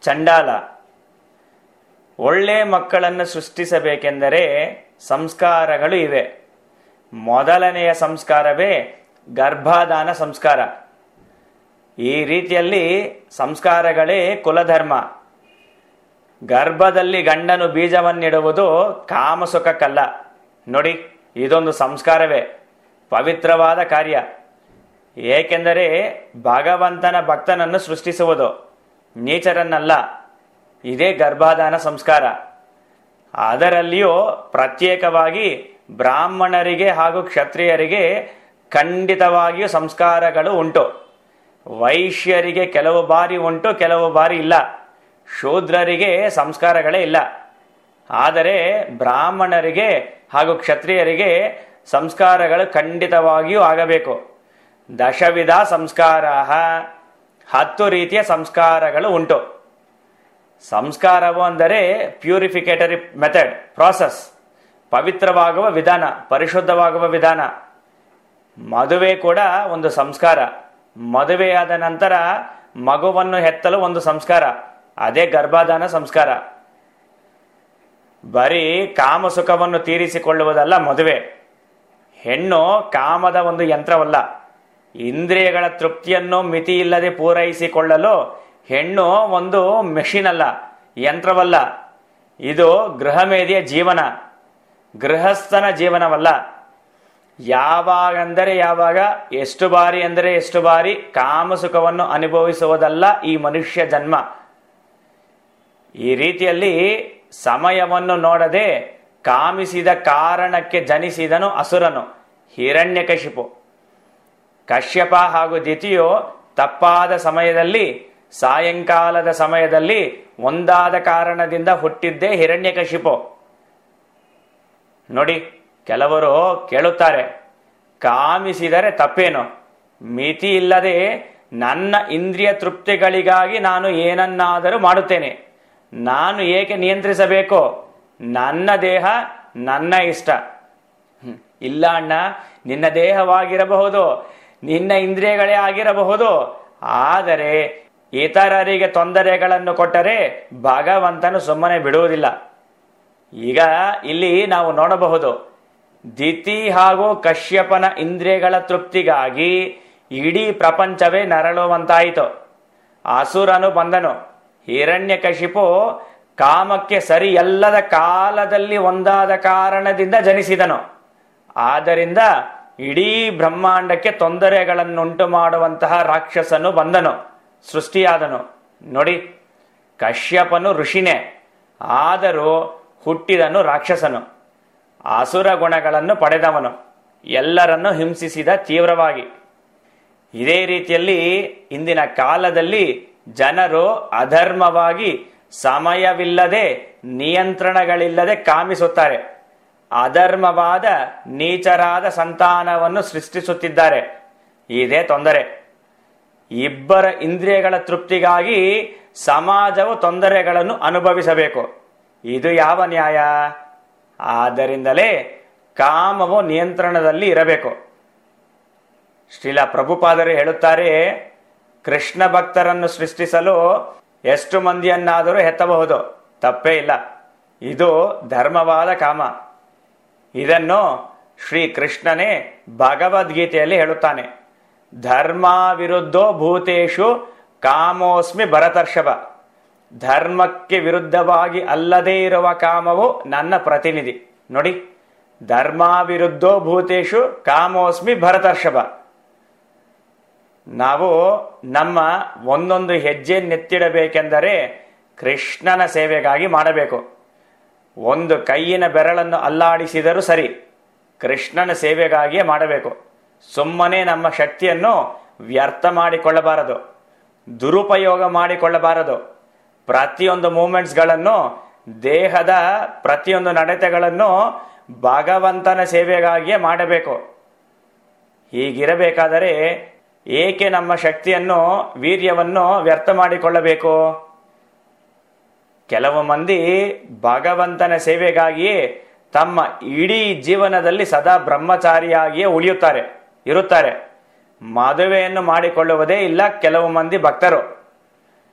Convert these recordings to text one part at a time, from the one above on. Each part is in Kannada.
ಚಂಡಾಲ ಒಳ್ಳೆ ಮಕ್ಕಳನ್ನು ಸೃಷ್ಟಿಸಬೇಕೆಂದರೆ ಸಂಸ್ಕಾರಗಳು ಇವೆ ಮೊದಲನೆಯ ಸಂಸ್ಕಾರವೇ ಗರ್ಭಾಧಾನ ಸಂಸ್ಕಾರ ಈ ರೀತಿಯಲ್ಲಿ ಸಂಸ್ಕಾರಗಳೇ ಕುಲಧರ್ಮ ಗರ್ಭದಲ್ಲಿ ಗಂಡನು ಬೀಜವನ್ನಿಡುವುದು ಕಾಮಸುಖಕ್ಕಲ್ಲ ನೋಡಿ ಇದೊಂದು ಸಂಸ್ಕಾರವೇ ಪವಿತ್ರವಾದ ಕಾರ್ಯ ಏಕೆಂದರೆ ಭಗವಂತನ ಭಕ್ತನನ್ನು ಸೃಷ್ಟಿಸುವುದು ನೀಚರನ್ನಲ್ಲ ಇದೇ ಗರ್ಭಾಧಾನ ಸಂಸ್ಕಾರ ಅದರಲ್ಲಿಯೂ ಪ್ರತ್ಯೇಕವಾಗಿ ಬ್ರಾಹ್ಮಣರಿಗೆ ಹಾಗೂ ಕ್ಷತ್ರಿಯರಿಗೆ ಖಂಡಿತವಾಗಿಯೂ ಸಂಸ್ಕಾರಗಳು ಉಂಟು ವೈಶ್ಯರಿಗೆ ಕೆಲವು ಬಾರಿ ಉಂಟು ಕೆಲವು ಬಾರಿ ಇಲ್ಲ ಶೂದ್ರರಿಗೆ ಸಂಸ್ಕಾರಗಳೇ ಇಲ್ಲ ಆದರೆ ಬ್ರಾಹ್ಮಣರಿಗೆ ಹಾಗೂ ಕ್ಷತ್ರಿಯರಿಗೆ ಸಂಸ್ಕಾರಗಳು ಖಂಡಿತವಾಗಿಯೂ ಆಗಬೇಕು ದಶವಿಧ ಸಂಸ್ಕಾರ ಹತ್ತು ರೀತಿಯ ಸಂಸ್ಕಾರಗಳು ಉಂಟು ಸಂಸ್ಕಾರವು ಅಂದರೆ ಪ್ಯೂರಿಫಿಕೇಟರಿ ಮೆಥಡ್ ಪ್ರಾಸೆಸ್ ಪವಿತ್ರವಾಗುವ ವಿಧಾನ ಪರಿಶುದ್ಧವಾಗುವ ವಿಧಾನ ಮದುವೆ ಕೂಡ ಒಂದು ಸಂಸ್ಕಾರ ಮದುವೆಯಾದ ನಂತರ ಮಗುವನ್ನು ಹೆತ್ತಲು ಒಂದು ಸಂಸ್ಕಾರ ಅದೇ ಗರ್ಭಾಧಾನ ಸಂಸ್ಕಾರ ಬರೀ ಕಾಮಸುಖವನ್ನು ತೀರಿಸಿಕೊಳ್ಳುವುದಲ್ಲ ಮದುವೆ ಹೆಣ್ಣು ಕಾಮದ ಒಂದು ಯಂತ್ರವಲ್ಲ ಇಂದ್ರಿಯಗಳ ತೃಪ್ತಿಯನ್ನು ಮಿತಿಯಿಲ್ಲದೆ ಪೂರೈಸಿಕೊಳ್ಳಲು ಹೆಣ್ಣು ಒಂದು ಮೆಷಿನ್ ಅಲ್ಲ ಯಂತ್ರವಲ್ಲ ಇದು ಗೃಹಮೇಧಿಯ ಜೀವನ ಗೃಹಸ್ಥನ ಜೀವನವಲ್ಲ ಯಾವಾಗಂದರೆ ಯಾವಾಗ ಎಷ್ಟು ಬಾರಿ ಅಂದರೆ ಎಷ್ಟು ಬಾರಿ ಕಾಮಸುಖವನ್ನು ಅನುಭವಿಸುವುದಲ್ಲ ಈ ಮನುಷ್ಯ ಜನ್ಮ ಈ ರೀತಿಯಲ್ಲಿ ಸಮಯವನ್ನು ನೋಡದೆ ಕಾಮಿಸಿದ ಕಾರಣಕ್ಕೆ ಜನಿಸಿದನು ಅಸುರನು ಹಿರಣ್ಯಕಶಿಪು ಕಶ್ಯಪ ಹಾಗೂ ದಿತಿಯು ತಪ್ಪಾದ ಸಮಯದಲ್ಲಿ ಸಾಯಂಕಾಲದ ಸಮಯದಲ್ಲಿ ಒಂದಾದ ಕಾರಣದಿಂದ ಹುಟ್ಟಿದ್ದೇ ಹಿರಣ್ಯಕಶಿಪು ನೋಡಿ ಕೆಲವರು ಕೇಳುತ್ತಾರೆ ಕಾಮಿಸಿದರೆ ತಪ್ಪೇನು ಮಿತಿ ಇಲ್ಲದೆ ನನ್ನ ಇಂದ್ರಿಯ ತೃಪ್ತಿಗಳಿಗಾಗಿ ನಾನು ಏನನ್ನಾದರೂ ಮಾಡುತ್ತೇನೆ ನಾನು ಏಕೆ ನಿಯಂತ್ರಿಸಬೇಕು ನನ್ನ ದೇಹ ನನ್ನ ಇಷ್ಟ ಹ್ಮ್. ಇಲ್ಲ ಅಣ್ಣ ನಿನ್ನ ದೇಹವಾಗಿರಬಹುದು ನಿನ್ನ ಇಂದ್ರಿಯಗಳೇ ಆಗಿರಬಹುದು ಆದರೆ ಇತರರಿಗೆ ತೊಂದರೆಗಳನ್ನು ಕೊಟ್ಟರೆ ಭಗವಂತನು ಸುಮ್ಮನೆ ಬಿಡುವುದಿಲ್ಲ ಈಗ ಇಲ್ಲಿ ನಾವು ನೋಡಬಹುದು ದಿತಿ ಹಾಗೂ ಕಶ್ಯಪನ ಇಂದ್ರಿಯಗಳ ತೃಪ್ತಿಗಾಗಿ ಇಡೀ ಪ್ರಪಂಚವೇ ನರಳುವಂತಾಯಿತು ಅಸುರನು ಬಂದನು ಹಿರಣ್ಯಕಶಿಪು ಕಾಮಕ್ಕೆ ಸರಿಯಲ್ಲದ ಕಾಲದಲ್ಲಿ ಒಂದಾದ ಕಾರಣದಿಂದ ಜನಿಸಿದನು ಆದ್ದರಿಂದ ಇಡೀ ಬ್ರಹ್ಮಾಂಡಕ್ಕೆ ತೊಂದರೆಗಳನ್ನುಂಟು ಮಾಡುವಂತಹ ರಾಕ್ಷಸನು ಬಂದನು ಸೃಷ್ಟಿಯಾದನು ನೋಡಿ ಕಶ್ಯಪನು ಋಷಿನೇ ಆದರೂ ಹುಟ್ಟಿದನು ರಾಕ್ಷಸನು ಅಸುರ ಗುಣಗಳನ್ನು ಪಡೆದವನು ಎಲ್ಲರನ್ನು ಹಿಂಸಿಸಿದ ತೀವ್ರವಾಗಿ ಇದೇ ರೀತಿಯಲ್ಲಿ ಇಂದಿನ ಕಾಲದಲ್ಲಿ ಜನರು ಅಧರ್ಮವಾಗಿ ಸಮಯವಿಲ್ಲದೆ ನಿಯಂತ್ರಣಗಳಿಲ್ಲದೆ ಕಾಮಿಸುತ್ತಾರೆ ಅಧರ್ಮವಾದ ನೀಚರಾದ ಸಂತಾನವನ್ನು ಸೃಷ್ಟಿಸುತ್ತಿದ್ದಾರೆ ಇದೇ ತೊಂದರೆ ಇಬ್ಬರ ಇಂದ್ರಿಯಗಳ ತೃಪ್ತಿಗಾಗಿ ಸಮಾಜವು ತೊಂದರೆಗಳನ್ನು ಅನುಭವಿಸಬೇಕು ಇದು ಯಾವ ನ್ಯಾಯ ಆದ್ದರಿಂದಲೇ ಕಾಮವು ನಿಯಂತ್ರಣದಲ್ಲಿ ಇರಬೇಕು ಶ್ರೀಲ ಪ್ರಭುಪಾದರು ಹೇಳುತ್ತಾರೆ ಕೃಷ್ಣ ಭಕ್ತರನ್ನು ಸೃಷ್ಟಿಸಲು ಎಷ್ಟು ಮಂದಿಯನ್ನಾದರೂ ಹೆತ್ತಬಹುದು ತಪ್ಪೇ ಇಲ್ಲ ಇದು ಧರ್ಮವಾದ ಕಾಮ ಇದನ್ನು ಶ್ರೀ ಕೃಷ್ಣನೇ ಭಗವದ್ಗೀತೆಯಲ್ಲಿ ಹೇಳುತ್ತಾನೆ ಧರ್ಮ ವಿರುದ್ಧೋ ಭೂತೇಶು ಕಾಮೋಸ್ಮಿ ಭರತರ್ಷಭ ಧರ್ಮಕ್ಕೆ ವಿರುದ್ಧವಾಗಿ ಅಲ್ಲದೇ ಇರುವ ಕಾಮವು ನನ್ನ ಪ್ರತಿನಿಧಿ ನೋಡಿ ಧರ್ಮ ವಿರುದ್ಧೋ ಭೂತೇಶು ಕಾಮೋಸ್ಮಿ ಭರತರ್ಷಭ ನಾವು ನಮ್ಮ ಒಂದೊಂದು ಹೆಜ್ಜೆ ನೆತ್ತಿಡಬೇಕೆಂದರೆ ಕೃಷ್ಣನ ಸೇವೆಗಾಗಿ ಮಾಡಬೇಕು ಒಂದು ಕೈಯಿನ ಬೆರಳನ್ನು ಅಲ್ಲಾಡಿಸಿದರೂ ಸರಿ ಕೃಷ್ಣನ ಸೇವೆಗಾಗಿಯೇ ಮಾಡಬೇಕು ಸುಮ್ಮನೆ ನಮ್ಮ ಶಕ್ತಿಯನ್ನು ವ್ಯರ್ಥ ಮಾಡಿಕೊಳ್ಳಬಾರದು ದುರುಪಯೋಗ ಮಾಡಿಕೊಳ್ಳಬಾರದು ಪ್ರತಿಯೊಂದು ಮೂಮೆಂಟ್ಸ್ಗಳನ್ನು ದೇಹದ ಪ್ರತಿಯೊಂದು ನಡತೆಗಳನ್ನು ಭಗವಂತನ ಸೇವೆಗಾಗಿಯೇ ಮಾಡಬೇಕು ಹೀಗಿರಬೇಕಾದರೆ ಏಕೆ ನಮ್ಮ ಶಕ್ತಿಯನ್ನು ವೀರ್ಯವನ್ನು ವ್ಯರ್ಥ ಮಾಡಿಕೊಳ್ಳಬೇಕು ಕೆಲವು ಮಂದಿ ಭಗವಂತನ ಸೇವೆಗಾಗಿಯೇ ತಮ್ಮ ಇಡೀ ಜೀವನದಲ್ಲಿ ಸದಾ ಬ್ರಹ್ಮಚಾರಿಯಾಗಿಯೇ ಉಳಿಯುತ್ತಾರೆ ಇರುತ್ತಾರೆ ಮದುವೆಯನ್ನು ಮಾಡಿಕೊಳ್ಳುವುದೇ ಇಲ್ಲ ಕೆಲವು ಮಂದಿ ಭಕ್ತರು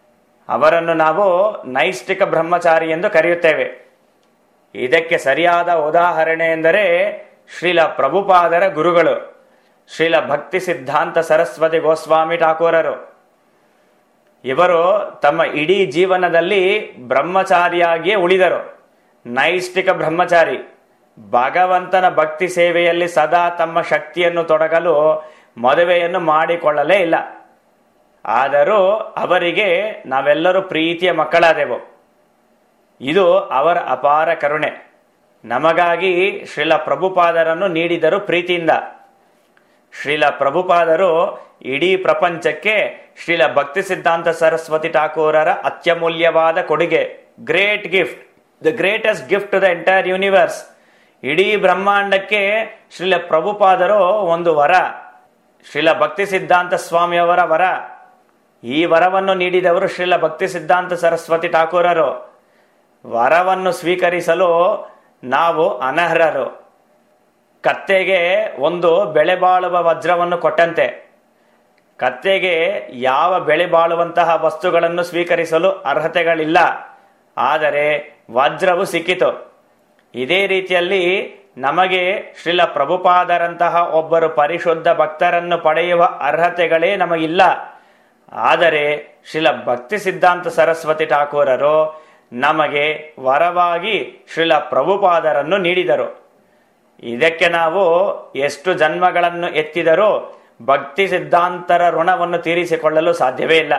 ಅವರನ್ನು ನಾವು ನೈಷ್ಠಿಕ ಬ್ರಹ್ಮಚಾರಿ ಎಂದು ಕರೆಯುತ್ತೇವೆ ಇದಕ್ಕೆ ಸರಿಯಾದ ಉದಾಹರಣೆ ಎಂದರೆ ಶ್ರೀಲ ಪ್ರಭುಪಾದರ ಗುರುಗಳು ಶ್ರೀಲ ಭಕ್ತಿ ಸಿದ್ಧಾಂತ ಸರಸ್ವತಿ ಗೋಸ್ವಾಮಿ ಠಾಕೂರರು ಇವರು ತಮ್ಮ ಇಡೀ ಜೀವನದಲ್ಲಿ ಬ್ರಹ್ಮಚಾರಿಯಾಗಿಯೇ ಉಳಿದರು ನೈಷ್ಠಿಕ ಬ್ರಹ್ಮಚಾರಿ ಭಗವಂತನ ಭಕ್ತಿ ಸೇವೆಯಲ್ಲಿ ಸದಾ ತಮ್ಮ ಶಕ್ತಿಯನ್ನು ತೊಡಗಲು ಮದುವೆಯನ್ನು ಮಾಡಿಕೊಳ್ಳಲೇ ಇಲ್ಲ ಆದರೂ ಅವರಿಗೆ ನಾವೆಲ್ಲರೂ ಪ್ರೀತಿಯ ಮಕ್ಕಳಾದೆವು ಇದು ಅವರ ಅಪಾರ ಕರುಣೆ ನಮಗಾಗಿ ಶ್ರೀಲ ಪ್ರಭುಪಾದರನ್ನು ನೀಡಿದರು ಪ್ರೀತಿಯಿಂದ ಶ್ರೀಲ ಪ್ರಭುಪಾದರು ಇಡೀ ಪ್ರಪಂಚಕ್ಕೆ ಶ್ರೀಲ ಭಕ್ತಿ ಸಿದ್ಧಾಂತ ಸರಸ್ವತಿ ಠಾಕೂರರ ಅತ್ಯಮೂಲ್ಯವಾದ ಕೊಡುಗೆ great gift the greatest gift to the entire universe ಇಡೀ ಬ್ರಹ್ಮಾಂಡಕ್ಕೆ ಶ್ರೀಲ ಪ್ರಭುಪಾದರು ಒಂದು ವರ ಶ್ರೀಲ ಭಕ್ತಿ ಸಿದ್ಧಾಂತ ಸ್ವಾಮಿಯವರ ವರ ಈ ವರವನ್ನು ನೀಡಿದವರು ಶ್ರೀಲ ಭಕ್ತಿ ಸಿದ್ಧಾಂತ ಸರಸ್ವತಿ ಠಾಕೂರರು ವರವನ್ನು ಸ್ವೀಕರಿಸಲು ನಾವು ಅನರ್ಹರು ಕತ್ತೆಗೆ ಒಂದು ಬೆಳೆ ಬಾಳುವ ವಜ್ರವನ್ನು ಕೊಟ್ಟಂತೆ ಕತ್ತೆಗೆ ಯಾವ ಬೆಳೆ ಬಾಳುವಂತಹ ವಸ್ತುಗಳನ್ನು ಸ್ವೀಕರಿಸಲು ಅರ್ಹತೆಗಳಿಲ್ಲ ಆದರೆ ವಜ್ರವು ಸಿಕ್ಕಿತು ಇದೇ ರೀತಿಯಲ್ಲಿ ನಮಗೆ ಶ್ರೀಲ ಪ್ರಭುಪಾದರಂತಹ ಒಬ್ಬರು ಪರಿಶುದ್ಧ ಭಕ್ತರನ್ನು ಪಡೆಯುವ ಅರ್ಹತೆಗಳೇ ನಮಗಿಲ್ಲ ಆದರೆ ಶ್ರೀಲ ಭಕ್ತಿ ಸಿದ್ಧಾಂತ ಸರಸ್ವತಿ ಠಾಕೂರರು ನಮಗೆ ವರವಾಗಿ ಶ್ರೀಲ ಪ್ರಭುಪಾದರನ್ನು ನೀಡಿದರು ಇದಕ್ಕೆ ನಾವು ಎಷ್ಟು ಜನ್ಮಗಳನ್ನು ಎತ್ತಿದರೂ ಭಕ್ತಿ ಸಿದ್ಧಾಂತರ ಋಣವನ್ನು ತೀರಿಸಿಕೊಳ್ಳಲು ಸಾಧ್ಯವೇ ಇಲ್ಲ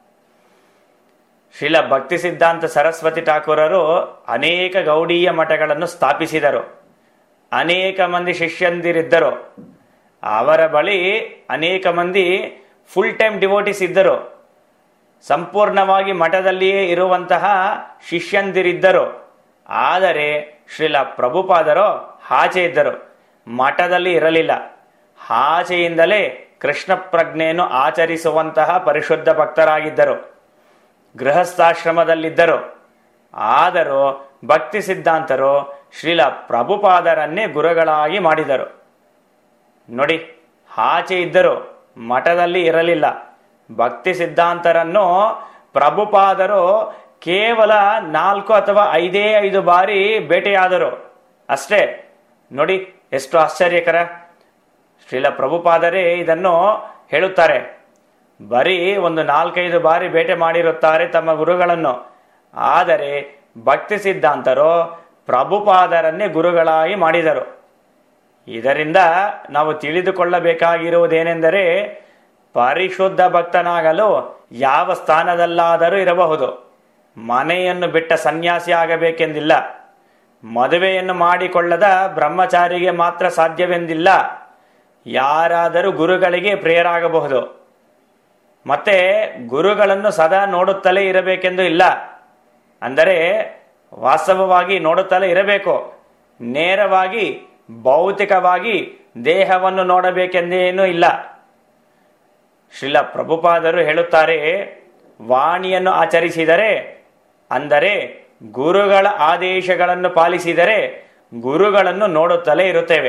ಶ್ರೀಲ ಭಕ್ತಿ ಸಿದ್ಧಾಂತ ಸರಸ್ವತಿ ಠಾಕೂರರು ಅನೇಕ ಗೌಡೀಯ ಮಠಗಳನ್ನು ಸ್ಥಾಪಿಸಿದರು ಅನೇಕ ಮಂದಿ ಶಿಷ್ಯಂದಿರಿದ್ದರು ಅವರ ಬಳಿ ಅನೇಕ ಮಂದಿ ಫುಲ್ ಟೈಮ್ ಡಿವೋಟಿಸ್ ಇದ್ದರು ಸಂಪೂರ್ಣವಾಗಿ ಮಠದಲ್ಲಿಯೇ ಇರುವಂತಹ ಶಿಷ್ಯಂದಿರಿದ್ದರು ಆದರೆ ಶ್ರೀಲ ಪ್ರಭುಪಾದರು ಆಚೆ ಇದ್ದರು ಮಠದಲ್ಲಿ ಇರಲಿಲ್ಲ ಆಚೆಯಿಂದಲೇ ಕೃಷ್ಣ ಪ್ರಜ್ಞೆಯನ್ನು ಆಚರಿಸುವಂತಹ ಪರಿಶುದ್ಧ ಭಕ್ತರಾಗಿದ್ದರು ಗೃಹಸ್ಥಾಶ್ರಮದಲ್ಲಿದ್ದರು ಆದರೂ ಭಕ್ತಿ ಸಿದ್ಧಾಂತರು ಶ್ರೀಲ ಪ್ರಭುಪಾದರನ್ನೇ ಗುರುಗಳಾಗಿ ಮಾಡಿದರು ನೋಡಿ ಆಚೆ ಇದ್ದರು ಮಠದಲ್ಲಿ ಇರಲಿಲ್ಲ ಭಕ್ತಿ ಸಿದ್ಧಾಂತರನ್ನು ಪ್ರಭುಪಾದರು ಕೇವಲ ನಾಲ್ಕು ಅಥವಾ ಐದೇ ಐದು ಬಾರಿ ಭೇಟಿಯಾದರು ಅಷ್ಟೇ ನೋಡಿ ಎಷ್ಟು ಆಶ್ಚರ್ಯಕರ ಶ್ರೀಲ ಪ್ರಭುಪಾದರೇ ಇದನ್ನು ಹೇಳುತ್ತಾರೆ ಬರೀ ಒಂದು ನಾಲ್ಕೈದು ಬಾರಿ ಭೇಟೆ ಮಾಡಿರುತ್ತಾರೆ ತಮ್ಮ ಗುರುಗಳನ್ನು ಆದರೆ ಭಕ್ತಿ ಸಿದ್ಧಾಂತರು ಪ್ರಭುಪಾದರನ್ನೇ ಗುರುಗಳಾಗಿ ಮಾಡಿದರು ಇದರಿಂದ ನಾವು ತಿಳಿದುಕೊಳ್ಳಬೇಕಾಗಿರುವುದೇನೆಂದರೆ ಪರಿಶುದ್ಧ ಭಕ್ತನಾಗಲು ಯಾವ ಸ್ಥಾನದಲ್ಲಾದರೂ ಇರಬಹುದು ಮನೆಯನ್ನು ಬಿಟ್ಟ ಸನ್ಯಾಸಿ ಆಗಬೇಕೆಂದಿಲ್ಲ ಮದುವೆಯನ್ನು ಮಾಡಿಕೊಳ್ಳದ ಬ್ರಹ್ಮಚಾರಿಗೆ ಮಾತ್ರ ಸಾಧ್ಯವೆಂದಿಲ್ಲ ಯಾರಾದರೂ ಗುರುಗಳಿಗೆ ಪ್ರಿಯರಾಗಬಹುದು ಮತ್ತೆ ಗುರುಗಳನ್ನು ಸದಾ ನೋಡುತ್ತಲೇ ಇರಬೇಕೆಂದು ಇಲ್ಲ ಅಂದರೆ ವಾಸ್ತವವಾಗಿ ನೋಡುತ್ತಲೇ ಇರಬೇಕು ನೇರವಾಗಿ ಭೌತಿಕವಾಗಿ ದೇಹವನ್ನು ನೋಡಬೇಕೆಂದೇನೂ ಇಲ್ಲ ಶ್ರೀಲ ಪ್ರಭುಪಾದರು ಹೇಳುತ್ತಾರೆ ವಾಣಿಯನ್ನು ಆಚರಿಸಿದರೆ ಅಂದರೆ ಗುರುಗಳ ಆದೇಶಗಳನ್ನು ಪಾಲಿಸಿದರೆ ಗುರುಗಳನ್ನು ನೋಡುತ್ತಲೇ ಇರುತ್ತೇವೆ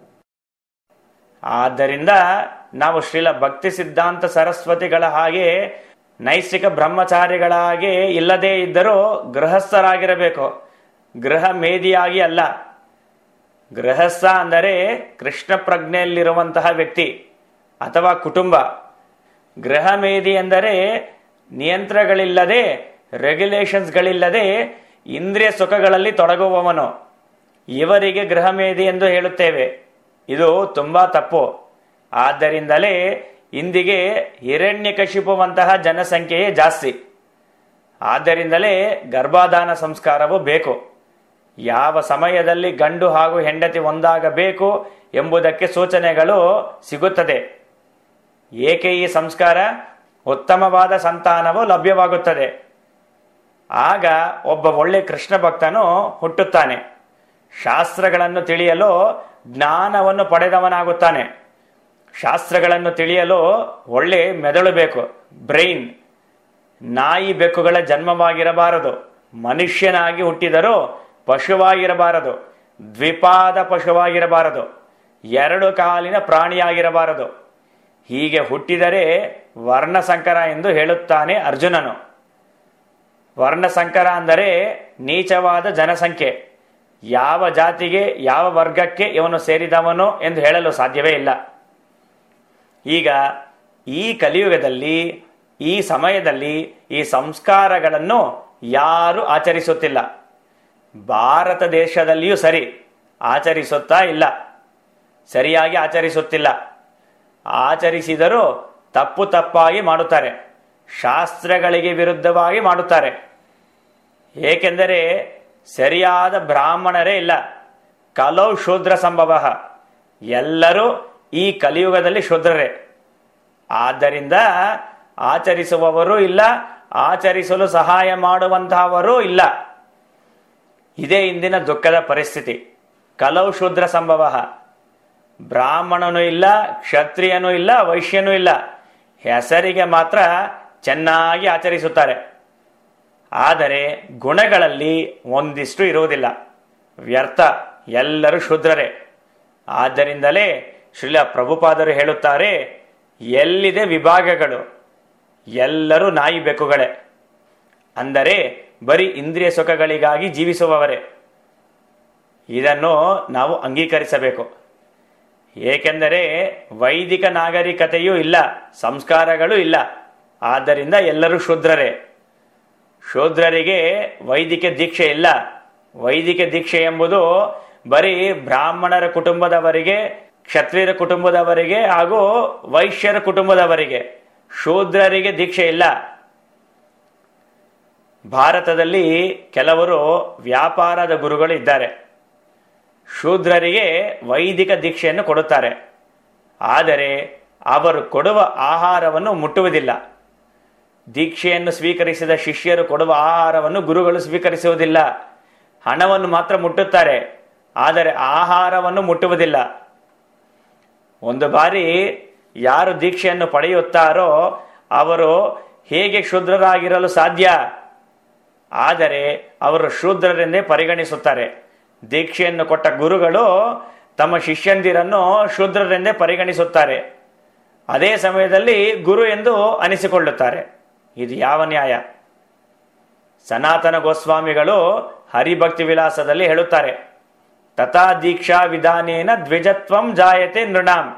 ಆದ್ದರಿಂದ ನಾವು ಶ್ರೀಲ ಭಕ್ತಿ ಸಿದ್ಧಾಂತ ಸರಸ್ವತಿಗಳ ಹಾಗೆ ನೈಷ್ಠಿಕ ಬ್ರಹ್ಮಚಾರಿಗಳ ಹಾಗೆ ಇಲ್ಲದೇ ಇದ್ದರೂ ಗೃಹಸ್ಥರಾಗಿರಬೇಕು ಗೃಹ ಮೇದಿಯಾಗಿ ಅಲ್ಲ ಗೃಹಸ್ಥ ಅಂದರೆ ಕೃಷ್ಣ ಪ್ರಜ್ಞೆಯಲ್ಲಿರುವಂತಹ ವ್ಯಕ್ತಿ ಅಥವಾ ಕುಟುಂಬ ಗೃಹ ಮೇದಿ ಎಂದರೆ ನಿಯಂತ್ರಗಳಿಲ್ಲದೆ ರೆಗ್ಯುಲೇಷನ್ಸ್ಗಳಿಲ್ಲದೆ ಇಂದ್ರಿಯ ಸುಖಗಳಲ್ಲಿ ತೊಡಗುವವನು ಇವರಿಗೆ ಗೃಹ ಮೇದಿ ಎಂದು ಹೇಳುತ್ತೇವೆ ಇದು ತುಂಬಾ ತಪ್ಪು ಆದ್ದರಿಂದಲೇ ಇಂದಿಗೆ ಹಿರಣ್ಯಕಶಿಪುವಂತಹ ಜನಸಂಖ್ಯೆಯೇ ಜಾಸ್ತಿ ಆದ್ದರಿಂದಲೇ ಗರ್ಭಾಧಾನ ಸಂಸ್ಕಾರವು ಬೇಕು ಯಾವ ಸಮಯದಲ್ಲಿ ಗಂಡು ಹಾಗೂ ಹೆಂಡತಿ ಒಂದಾಗಬೇಕು ಎಂಬುದಕ್ಕೆ ಸೂಚನೆಗಳು ಸಿಗುತ್ತದೆ ಏಕೆ ಈ ಸಂಸ್ಕಾರ ಉತ್ತಮವಾದ ಸಂತಾನವು ಲಭ್ಯವಾಗುತ್ತದೆ ಆಗ ಒಬ್ಬ ಒಳ್ಳೆ ಕೃಷ್ಣ ಭಕ್ತನು ಹುಟ್ಟುತ್ತಾನೆ ಶಾಸ್ತ್ರಗಳನ್ನು ತಿಳಿಯಲು ಜ್ಞಾನವನ್ನು ಪಡೆದವನಾಗುತ್ತಾನೆ ಶಾಸ್ತ್ರಗಳನ್ನು ತಿಳಿಯಲು ಒಳ್ಳೆ ಮೆದುಳು ಬೇಕು ಬ್ರೈನ್ ನಾಯಿ ಬೆಕ್ಕುಗಳ ಜನ್ಮವಾಗಿರಬಾರದು ಮನುಷ್ಯನಾಗಿ ಹುಟ್ಟಿದರೂ ಪಶುವಾಗಿರಬಾರದು ದ್ವಿಪಾದ ಪಶುವಾಗಿರಬಾರದು ಎರಡು ಕಾಲಿನ ಪ್ರಾಣಿಯಾಗಿರಬಾರದು ಹೀಗೆ ಹುಟ್ಟಿದರೆ ವರ್ಣಸಂಕರ ಎಂದು ಹೇಳುತ್ತಾನೆ ಅರ್ಜುನನು ವರ್ಣಸಂಕರ ಅಂದರೆ ನೀಚವಾದ ಜನಸಂಖ್ಯೆ ಯಾವ ಜಾತಿಗೆ ಯಾವ ವರ್ಗಕ್ಕೆ ಇವನು ಸೇರಿದವನು ಎಂದು ಹೇಳಲು ಸಾಧ್ಯವೇ ಇಲ್ಲ ಈಗ ಈ ಕಲಿಯುಗದಲ್ಲಿ ಈ ಸಮಯದಲ್ಲಿ ಈ ಸಂಸ್ಕಾರಗಳನ್ನು ಯಾರು ಆಚರಿಸುತ್ತಿಲ್ಲ ಭಾರತ ದೇಶದಲ್ಲಿಯೂ ಸರಿ ಆಚರಿಸುತ್ತಾ ಇಲ್ಲ ಸರಿಯಾಗಿ ಆಚರಿಸುತ್ತಿಲ್ಲ ಆಚರಿಸಿದರೂ ತಪ್ಪು ತಪ್ಪಾಗಿ ಮಾಡುತ್ತಾರೆ ಶಾಸ್ತ್ರಗಳಿಗೆ ವಿರುದ್ಧವಾಗಿ ಮಾಡುತ್ತಾರೆ ಏಕೆಂದರೆ ಸರಿಯಾದ ಬ್ರಾಹ್ಮಣರೇ ಇಲ್ಲ ಕಲೌ ಶೂದ್ರ ಸಂಭವ ಎಲ್ಲರೂ ಈ ಕಲಿಯುಗದಲ್ಲಿ ಶೂದ್ರರೇ ಆದ್ದರಿಂದ ಆಚರಿಸುವವರು ಇಲ್ಲ ಆಚರಿಸಲು ಸಹಾಯ ಮಾಡುವಂತಹವರೂ ಇಲ್ಲ ಇದೇ ಇಂದಿನ ದುಃಖದ ಪರಿಸ್ಥಿತಿ ಕಲವು ಶೂದ್ರ ಸಂಭವ ಬ್ರಾಹ್ಮಣನೂ ಇಲ್ಲ ಕ್ಷತ್ರಿಯನೂ ಇಲ್ಲ ವೈಶ್ಯನೂ ಇಲ್ಲ ಹೆಸರಿಗೆ ಮಾತ್ರ ಚೆನ್ನಾಗಿ ಆಚರಿಸುತ್ತಾರೆ ಆದರೆ ಗುಣಗಳಲ್ಲಿ ಒಂದಿಷ್ಟು ಇರುವುದಿಲ್ಲ ವ್ಯರ್ಥ ಎಲ್ಲರೂ ಶೂದ್ರರೇ ಆದ್ದರಿಂದಲೇ ಶ್ರೀಲ ಪ್ರಭುಪಾದರು ಹೇಳುತ್ತಾರೆ ಎಲ್ಲಿದೆ ವಿಭಾಗಗಳು ಎಲ್ಲರೂ ನಾಯಿ ಬೆಕ್ಕುಗಳೇ ಅಂದರೆ ಬರೀ ಇಂದ್ರಿಯ ಸುಖಗಳಿಗಾಗಿ ಜೀವಿಸುವವರೇ ಇದನ್ನು ನಾವು ಅಂಗೀಕರಿಸಬೇಕು ಏಕೆಂದರೆ ವೈದಿಕ ನಾಗರಿಕತೆಯೂ ಇಲ್ಲ ಸಂಸ್ಕಾರಗಳು ಇಲ್ಲ ಆದ್ದರಿಂದ ಎಲ್ಲರೂ ಶೂದ್ರರೇ ಶೂದ್ರರಿಗೆ ವೈದಿಕ ದೀಕ್ಷೆ ಇಲ್ಲ ವೈದಿಕ ದೀಕ್ಷೆ ಎಂಬುದು ಬರೀ ಬ್ರಾಹ್ಮಣರ ಕುಟುಂಬದವರಿಗೆ ಕ್ಷತ್ರಿಯರ ಕುಟುಂಬದವರಿಗೆ ಹಾಗೂ ವೈಶ್ಯರ ಕುಟುಂಬದವರಿಗೆ ಶೂದ್ರರಿಗೆ ದೀಕ್ಷೆ ಇಲ್ಲ ಭಾರತದಲ್ಲಿ ಕೆಲವರು ವ್ಯಾಪಾರದ ಗುರುಗಳು ಇದ್ದಾರೆ ಶೂದ್ರರಿಗೆ ವೈದಿಕ ದೀಕ್ಷೆಯನ್ನು ಕೊಡುತ್ತಾರೆ ಆದರೆ ಅವರು ಕೊಡುವ ಆಹಾರವನ್ನು ಮುಟ್ಟುವುದಿಲ್ಲ ದೀಕ್ಷೆಯನ್ನು ಸ್ವೀಕರಿಸಿದ ಶಿಷ್ಯರು ಕೊಡುವ ಆಹಾರವನ್ನು ಗುರುಗಳು ಸ್ವೀಕರಿಸುವುದಿಲ್ಲ ಹಣವನ್ನು ಮಾತ್ರ ಮುಟ್ಟುತ್ತಾರೆ ಆದರೆ ಆಹಾರವನ್ನು ಮುಟ್ಟುವುದಿಲ್ಲ ಒಂದು ಬಾರಿ ಯಾರು ದೀಕ್ಷೆಯನ್ನು ಪಡೆಯುತ್ತಾರೋ ಅವರು ಹೇಗೆ ಶೂದ್ರರಾಗಿರಲು ಸಾಧ್ಯ ಆದರೆ ಅವರು ಶೂದ್ರರೆಂದೇ ಪರಿಗಣಿಸುತ್ತಾರೆ ದೀಕ್ಷೆಯನ್ನು ಕೊಟ್ಟ ಗುರುಗಳು ತಮ್ಮ ಶಿಷ್ಯಂದಿರನ್ನು ಶೂದ್ರರೆಂದೇ ಪರಿಗಣಿಸುತ್ತಾರೆ ಅದೇ ಸಮಯದಲ್ಲಿ ಗುರು ಎಂದು ಅನಿಸಿಕೊಳ್ಳುತ್ತಾರೆ ಇದು ಯಾವ ನ್ಯಾಯ ಸನಾತನ ಗೋಸ್ವಾಮಿಗಳು ಹರಿಭಕ್ತಿ ವಿಲಾಸದಲ್ಲಿ ಹೇಳುತ್ತಾರೆ ತಥಾ ದೀಕ್ಷಾ ವಿಧಾನೇನ ದ್ವಿಜತ್ವಂ ಜಾಯತೆ ನೃಣಾಂ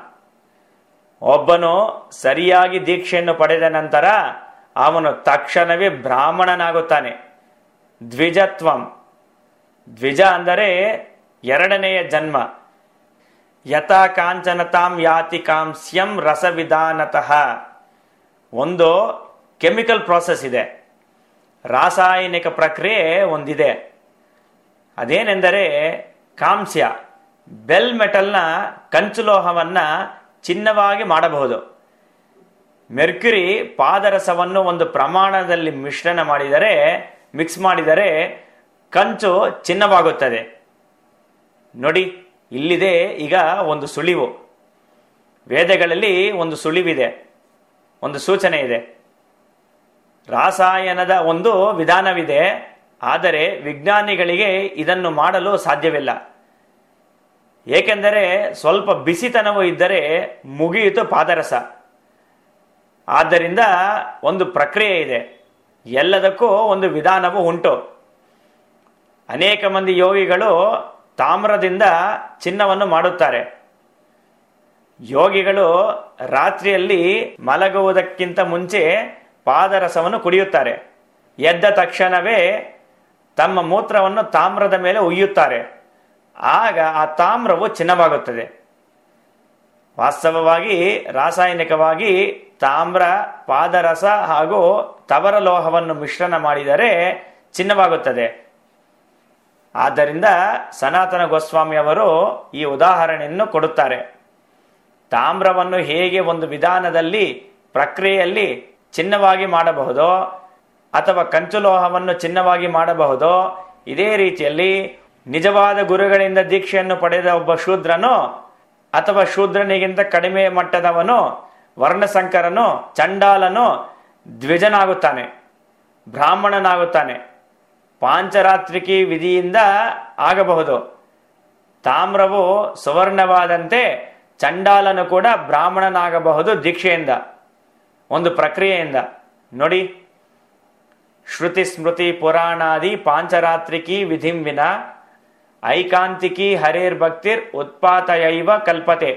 ಒಬ್ಬನು ಸರಿಯಾಗಿ ದೀಕ್ಷೆಯನ್ನು ಪಡೆದ ನಂತರ ಅವನು ತಕ್ಷಣವೇ ಬ್ರಾಹ್ಮಣನಾಗುತ್ತಾನೆ ದ್ವಿಜತ್ವಂ ದ್ವಿಜ ಅಂದರೆ ಎರಡನೆಯ ಜನ್ಮ ಯಥಾ ಕಾಂಚನತಾಂ ಯಾತಿ ಕಾಂಸ್ಯಂ ರಸವಿಧಾನತಃ ಒಂದು ಕೆಮಿಕಲ್ ಪ್ರಾಸೆಸ್ ಇದೆ ರಾಸಾಯನಿಕ ಪ್ರಕ್ರಿಯೆ ಒಂದಿದೆ ಅದೇನೆಂದರೆ ಕಾಂಸ್ಯ ಬೆಲ್ ಮೆಟಲ್ನ ಕಂಚುಲೋಹವನ್ನ ಚಿನ್ನವಾಗಿ ಮಾಡಬಹುದು ಮೆರ್ಕ್ಯುರಿ ಪಾದರಸವನ್ನು ಒಂದು ಪ್ರಮಾಣದಲ್ಲಿ ಮಿಶ್ರಣ ಮಾಡಿದರೆ ಮಿಕ್ಸ್ ಮಾಡಿದರೆ ಕಂಚು ಚಿನ್ನವಾಗುತ್ತದೆ ನೋಡಿ ಇಲ್ಲಿದೆ ಈಗ ಒಂದು ಸುಳಿವು ವೇದಗಳಲ್ಲಿ ಒಂದು ಸುಳಿವಿದೆ ಒಂದು ಸೂಚನೆ ಇದೆ ರಾಸಾಯನದ ಒಂದು ವಿಧಾನವಿದೆ ಆದರೆ ವಿಜ್ಞಾನಿಗಳಿಗೆ ಇದನ್ನು ಮಾಡಲು ಸಾಧ್ಯವಿಲ್ಲ ಏಕೆಂದರೆ ಸ್ವಲ್ಪ ಬಿಸಿತನವು ಇದ್ದರೆ ಮುಗಿಯಿತು ಪಾದರಸ ಆದ್ದರಿಂದ ಒಂದು ಪ್ರಕ್ರಿಯೆ ಇದೆ ಎಲ್ಲದಕ್ಕೂ ಒಂದು ವಿಧಾನವು ಉಂಟು ಅನೇಕ ಮಂದಿ ಯೋಗಿಗಳು ತಾಮ್ರದಿಂದ ಚಿನ್ನವನ್ನು ಮಾಡುತ್ತಾರೆ ಯೋಗಿಗಳು ರಾತ್ರಿಯಲ್ಲಿ ಮಲಗುವುದಕ್ಕಿಂತ ಮುಂಚೆ ಪಾದರಸವನ್ನು ಕುಡಿಯುತ್ತಾರೆ ಎದ್ದ ತಕ್ಷಣವೇ ತಮ್ಮ ಮೂತ್ರವನ್ನು ತಾಮ್ರದ ಮೇಲೆ ಉಯ್ಯುತ್ತಾರೆ ಆಗ ಆ ತಾಮ್ರವು ಚಿನ್ನವಾಗುತ್ತದೆ ವಾಸ್ತವವಾಗಿ ರಾಸಾಯನಿಕವಾಗಿ ತಾಮ್ರ ಪಾದರಸ ಹಾಗೂ ತವರ ಲೋಹವನ್ನು ಮಿಶ್ರಣ ಮಾಡಿದರೆ ಚಿನ್ನವಾಗುತ್ತದೆ ಆದ್ದರಿಂದ ಸನಾತನ ಗೋಸ್ವಾಮಿ ಅವರು ಈ ಉದಾಹರಣೆಯನ್ನು ಕೊಡುತ್ತಾರೆ ತಾಮ್ರವನ್ನು ಹೇಗೆ ಒಂದು ವಿಧಾನದಲ್ಲಿ ಪ್ರಕ್ರಿಯೆಯಲ್ಲಿ ಚಿನ್ನವಾಗಿ ಮಾಡಬಹುದೋ ಅಥವಾ ಕಂಚುಲೋಹವನ್ನು ಚಿನ್ನವಾಗಿ ಮಾಡಬಹುದೋ ಇದೇ ರೀತಿಯಲ್ಲಿ ನಿಜವಾದ ಗುರುಗಳಿಂದ ದೀಕ್ಷೆಯನ್ನು ಪಡೆದ ಒಬ್ಬ ಶೂದ್ರನು ಅಥವಾ ಶೂದ್ರನಿಗಿಂತ ಕಡಿಮೆ ಮಟ್ಟದವನು ವರ್ಣಸಂಕರನು ಚಂಡಾಲನು ದ್ವಿಜನಾಗುತ್ತಾನೆ ಬ್ರಾಹ್ಮಣನಾಗುತ್ತಾನೆ ಪಾಂಚರಾತ್ರಿಕಿ ವಿಧಿಯಿಂದ ಆಗಬಹುದು ತಾಮ್ರವು ಸುವರ್ಣವಾದಂತೆ ಚಂಡಾಲನು ಕೂಡ ಬ್ರಾಹ್ಮಣನಾಗಬಹುದು ದೀಕ್ಷೆಯಿಂದ ಒಂದು ಪ್ರಕ್ರಿಯೆಯಿಂದ ನೋಡಿ ಶ್ರುತಿ ಸ್ಮೃತಿ ಪುರಾಣಾದಿ ಪಾಂಚರಾತ್ರಿಕಿ ವಿಧಿಂ ವಿನ ಐಕಾಂತಿಕಿ ಹರೇರ್ ಭಕ್ತಿರ್ ಉತ್ಪಾತಯೈವ ಕಲ್ಪತೆ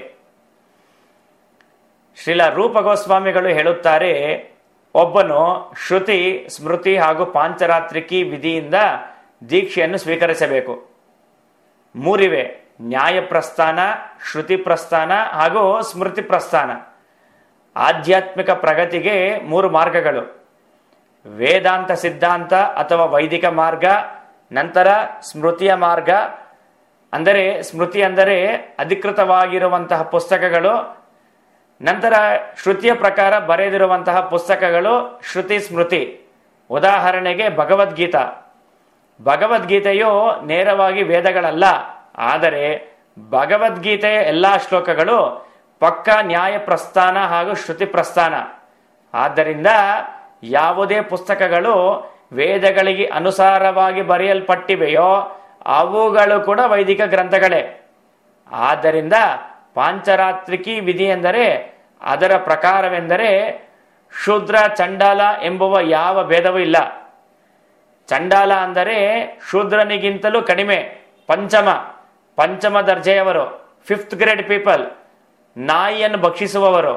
ಶ್ರೀಲ ರೂಪ ಗೋಸ್ವಾಮಿಗಳು ಹೇಳುತ್ತಾರೆ ಒಬ್ಬನು ಶ್ರುತಿ ಸ್ಮೃತಿ ಹಾಗೂ ಪಾಂಚರಾತ್ರಿಕಿ ವಿಧಿಯಿಂದ ದೀಕ್ಷೆಯನ್ನು ಸ್ವೀಕರಿಸಬೇಕು ಮೂರಿವೆ ನ್ಯಾಯ ಪ್ರಸ್ಥಾನ ಶ್ರುತಿ ಪ್ರಸ್ಥಾನ ಹಾಗೂ ಸ್ಮೃತಿ ಪ್ರಸ್ಥಾನ ಆಧ್ಯಾತ್ಮಿಕ ಪ್ರಗತಿಗೆ ಮೂರು ಮಾರ್ಗಗಳು ವೇದಾಂತ ಸಿದ್ಧಾಂತ ಅಥವಾ ವೈದಿಕ ಮಾರ್ಗ ನಂತರ ಸ್ಮೃತಿಯ ಮಾರ್ಗ ಅಂದರೆ ಸ್ಮೃತಿ ಅಂದರೆ ಅಧಿಕೃತವಾಗಿರುವಂತಹ ಪುಸ್ತಕಗಳು ನಂತರ ಶ್ರುತಿಯ ಪ್ರಕಾರ ಬರೆದಿರುವಂತಹ ಪುಸ್ತಕಗಳು ಶ್ರುತಿ ಸ್ಮೃತಿ ಉದಾಹರಣೆಗೆ ಭಗವದ್ಗೀತಾ ಭಗವದ್ಗೀತೆಯು ನೇರವಾಗಿ ವೇದಗಳಲ್ಲ ಆದರೆ ಭಗವದ್ಗೀತೆಯ ಎಲ್ಲಾ ಶ್ಲೋಕಗಳು ಪಕ್ಕ ನ್ಯಾಯ ಪ್ರಸ್ಥಾನ ಹಾಗೂ ಶ್ರುತಿ ಪ್ರಸ್ಥಾನ ಆದ್ದರಿಂದ ಯಾವುದೇ ಪುಸ್ತಕಗಳು ವೇದಗಳಿಗೆ ಅನುಸಾರವಾಗಿ ಬರೆಯಲ್ಪಟ್ಟಿವೆಯೋ ಅವುಗಳು ಕೂಡ ವೈದಿಕ ಗ್ರಂಥಗಳೇ ಆದ್ದರಿಂದ ಪಾಂಚರಾತ್ರಿಕಿ ವಿಧಿ ಎಂದರೆ ಅದರ ಪ್ರಕಾರವೆಂದರೆ ಶೂದ್ರ ಚಂಡಾಲ ಎಂಬುವ ಯಾವ ಭೇದವೂ ಇಲ್ಲ ಚಂಡಾಲ ಅಂದರೆ ಶೂದ್ರನಿಗಿಂತಲೂ ಕಡಿಮೆ ಪಂಚಮ ಪಂಚಮ ದರ್ಜೆಯವರು ಫಿಫ್ತ್ ಗ್ರೇಡ್ ಪೀಪಲ್ ನಾಯಿಯನ್ನು ಭಕ್ಷಿಸುವವರು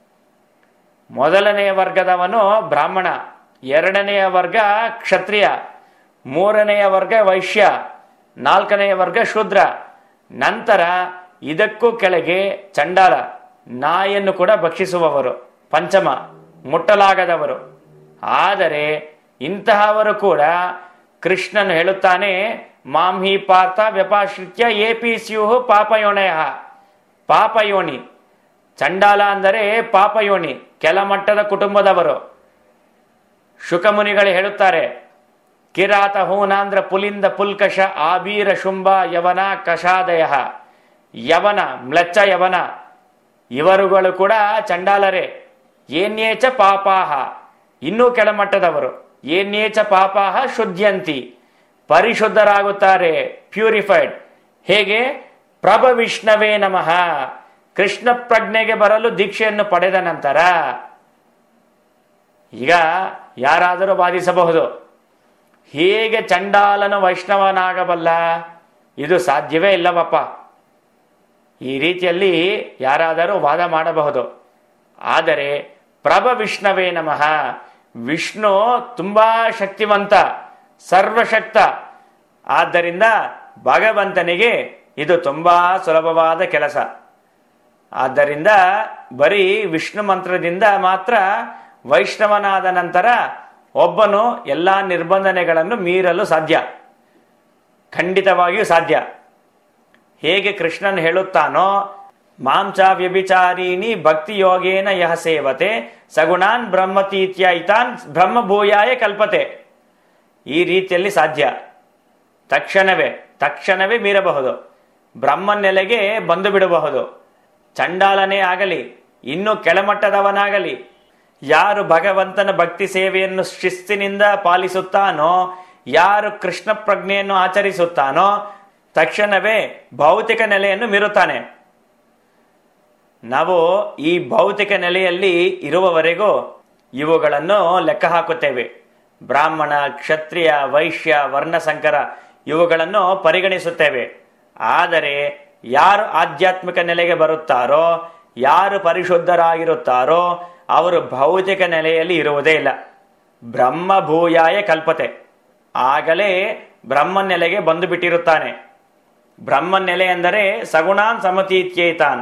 ಮೊದಲನೆಯ ವರ್ಗದವನು ಬ್ರಾಹ್ಮಣ ಎರಡನೆಯ ವರ್ಗ ಕ್ಷತ್ರಿಯ ಮೂರನೆಯ ವರ್ಗ ವೈಶ್ಯ ನಾಲ್ಕನೆಯ ವರ್ಗ ಶೂದ್ರ ನಂತರ ಇದಕ್ಕೂ ಕೆಳಗೆ ಚಂಡಾಲ ನಾಯಿಯನ್ನು ಕೂಡ ಭಕ್ಷಿಸುವವರು ಪಂಚಮ ಮುಟ್ಟಲಾಗದವರು ಆದರೆ ಇಂತಹವರು ಕೂಡ ಕೃಷ್ಣನು ಹೇಳುತ್ತಾನೆ ಮಾಂಹಿ ಪಾರ್ಥ ವ್ಯಪಾಶ್ರಿತ್ಯ ಎ ಪಿ ಸ್ಯು ಪಾಪಯೋಣಯ ಪಾಪಯೋನಿ ಚಂಡಾಲ ಅಂದರೆ ಪಾಪಯೋನಿ ಕೆಳಮಟ್ಟದ ಕುಟುಂಬದವರು ಶುಕಮುನಿಗಳು ಹೇಳುತ್ತಾರೆ ಕಿರಾತ ಹೂನಾಂಧ್ರ ಪುಲಿಂದ ಪುಲ್ಕಷ ಆಬೀರ ಶುಂಭ ಯವನ ಕಷಾದಯ ಯವನ ಮ್ಲಚ್ಚ ಯವನ ಇವರುಗಳು ಕೂಡ ಚಂಡಾಲರೇ ಏನ್ಯೇಚ ಪಾಪಾಹ ಇನ್ನೂ ಕೆಳಮಟ್ಟದವರು ಏನ್ಯೇಚ ಪಾಪಾಹ ಶುದ್ಧಂತಿ ಪರಿಶುದ್ಧರಾಗುತ್ತಾರೆ ಪ್ಯೂರಿಫೈಡ್ ಹೇಗೆ ಪ್ರಭ ವಿಷ್ಣವೇ ನಮಃ ಕೃಷ್ಣ ಪ್ರಜ್ಞೆಗೆ ಬರಲು ದೀಕ್ಷೆಯನ್ನು ಪಡೆದ ನಂತರ ಈಗ ಯಾರಾದರೂ ವಾದಿಸಬಹುದು ಹೇಗೆ ಚಂಡಾಲನು ವೈಷ್ಣವನಾಗಬಲ್ಲ ಇದು ಸಾಧ್ಯವೇ ಇಲ್ಲವಪ್ಪ ಈ ರೀತಿಯಲ್ಲಿ ಯಾರಾದರೂ ವಾದ ಮಾಡಬಹುದು ಆದರೆ ಪ್ರಭ ವಿಷ್ಣವೇ ನಮಃ ವಿಷ್ಣು ತುಂಬಾ ಶಕ್ತಿವಂತ ಸರ್ವಶಕ್ತ ಆದ್ದರಿಂದ ಭಗವಂತನಿಗೆ ಇದು ತುಂಬಾ ಸುಲಭವಾದ ಕೆಲಸ ಆದ್ದರಿಂದ ಬರೀ ವಿಷ್ಣು ಮಂತ್ರದಿಂದ ಮಾತ್ರ ವೈಷ್ಣವನಾದ ನಂತರ ಒಬ್ಬನು ಎಲ್ಲಾ ನಿರ್ಬಂಧನೆಗಳನ್ನು ಮೀರಲು ಸಾಧ್ಯ ಖಂಡಿತವಾಗಿಯೂ ಸಾಧ್ಯ ಹೇಗೆ ಕೃಷ್ಣನ್ ಹೇಳುತ್ತಾನೋ ಮಾಂಚ ವ್ಯಭಿಚಾರಿಣಿ ಭಕ್ತಿ ಯೋಗೇನ ಯಹ ಸೇವತೆ ಸಗುಣಾನ್ ಬ್ರಹ್ಮತೀತ್ಯೈತಾನ್ ಬ್ರಹ್ಮಭೂಯಾಯ ಕಲ್ಪತೆ ಈ ರೀತಿಯಲ್ಲಿ ಸಾಧ್ಯ ತಕ್ಷಣವೇ ತಕ್ಷಣವೇ ಮೀರಬಹುದು ಬ್ರಹ್ಮನೆಲೆಗೆ ಬಂದು ಬಿಡಬಹುದು ಚಂಡಾಲನೇ ಆಗಲಿ ಇನ್ನು ಕೆಳಮಟ್ಟದವನಾಗಲಿ ಯಾರು ಭಗವಂತನ ಭಕ್ತಿ ಸೇವೆಯನ್ನು ಶಿಸ್ತಿನಿಂದ ಪಾಲಿಸುತ್ತಾನೋ ಯಾರು ಕೃಷ್ಣ ಪ್ರಜ್ಞೆಯನ್ನು ಆಚರಿಸುತ್ತಾನೋ ತಕ್ಷಣವೇ ಭೌತಿಕ ನೆಲೆಯನ್ನು ಮೀರುತ್ತಾನೆ ನಾವು ಈ ಭೌತಿಕ ನೆಲೆಯಲ್ಲಿ ಇರುವವರೆಗೂ ಇವುಗಳನ್ನು ಲೆಕ್ಕ ಹಾಕುತ್ತೇವೆ ಬ್ರಾಹ್ಮಣ ಕ್ಷತ್ರಿಯ ವೈಶ್ಯ ವರ್ಣಸಂಕರ ಇವುಗಳನ್ನು ಪರಿಗಣಿಸುತ್ತೇವೆ ಆದರೆ ಯಾರು ಆಧ್ಯಾತ್ಮಿಕ ನೆಲೆಗೆ ಬರುತ್ತಾರೋ ಯಾರು ಪರಿಶುದ್ಧರಾಗಿರುತ್ತಾರೋ ಅವರು ಭೌತಿಕ ನೆಲೆಯಲ್ಲಿ ಇರುವುದೇ ಇಲ್ಲ ಬ್ರಹ್ಮಭೂಯಾಯ ಕಲ್ಪತೆ ಆಗಲೇ ಬ್ರಹ್ಮ ನೆಲೆಗೆ ಬಂದು ಬಿಟ್ಟಿರುತ್ತಾನೆ ಬ್ರಹ್ಮ ನೆಲೆ ಎಂದರೆ ಸಗುಣಾನ್ ಸಮತೀತ್ಯೇತಾನ್